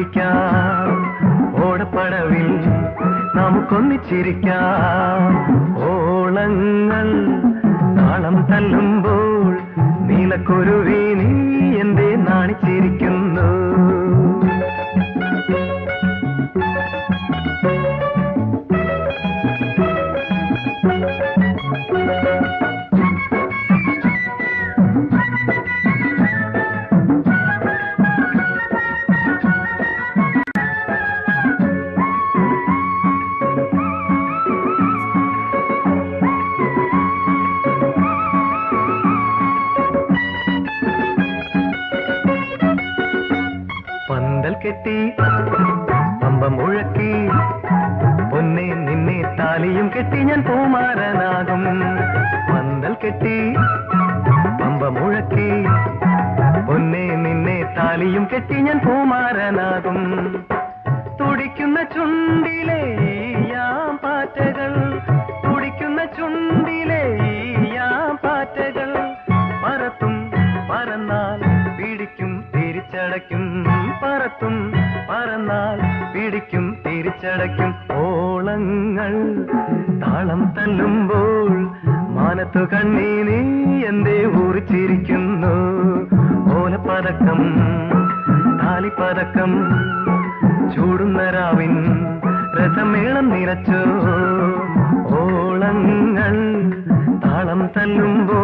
കുളിക്കാം ഓടപ്പടവിൽ നമുക്കൊന്നിച്ചിരിക്കാം ഓളങ്ങൾ താളം തല്ലുമ്പോൾ നീലക്കുരുവി നീ എന്തേ നാണിച്ചിരിക്കുന്നു പന്തൽ കെട്ടി പമ്പ മുഴക്കി പൊന്നെ നിന്നെ താലിയും കെട്ടി ഞാൻ പൂമാരനാകും പന്തൽ കെട്ടി പമ്പ മുഴക്കി പൊന്നെ നിന്നെ താലിയും കെട്ടി ഞാൻ പൂമാരനാകും തുടിക്കുന്ന ചുണ്ടിലെ യാം പാറ്റകൾ തുടിക്കുന്ന ചുണ്ടിലെ യാം പാറ്റകൾ പറത്തും പറന്നാൽ പിടിക്കും തിരിച്ചടയ്ക്കും പറത്തും പറന്നാൽ പിടിക്കും തിരിച്ചടയ്ക്കും ഓളങ്ങൾ താളം തല്ലുമ്പോൾ മാനത്തു കണ്ണീ നീ എന്തേ ഊറിച്ചിരിക്കുന്നു ഓലപ്പതക്കം താലിപ്പതക്കം ചൂടുന്ന രാവിൻ രസമേളം നിറച്ചോ ഓളങ്ങൾ താളം തല്ലുമ്പോൾ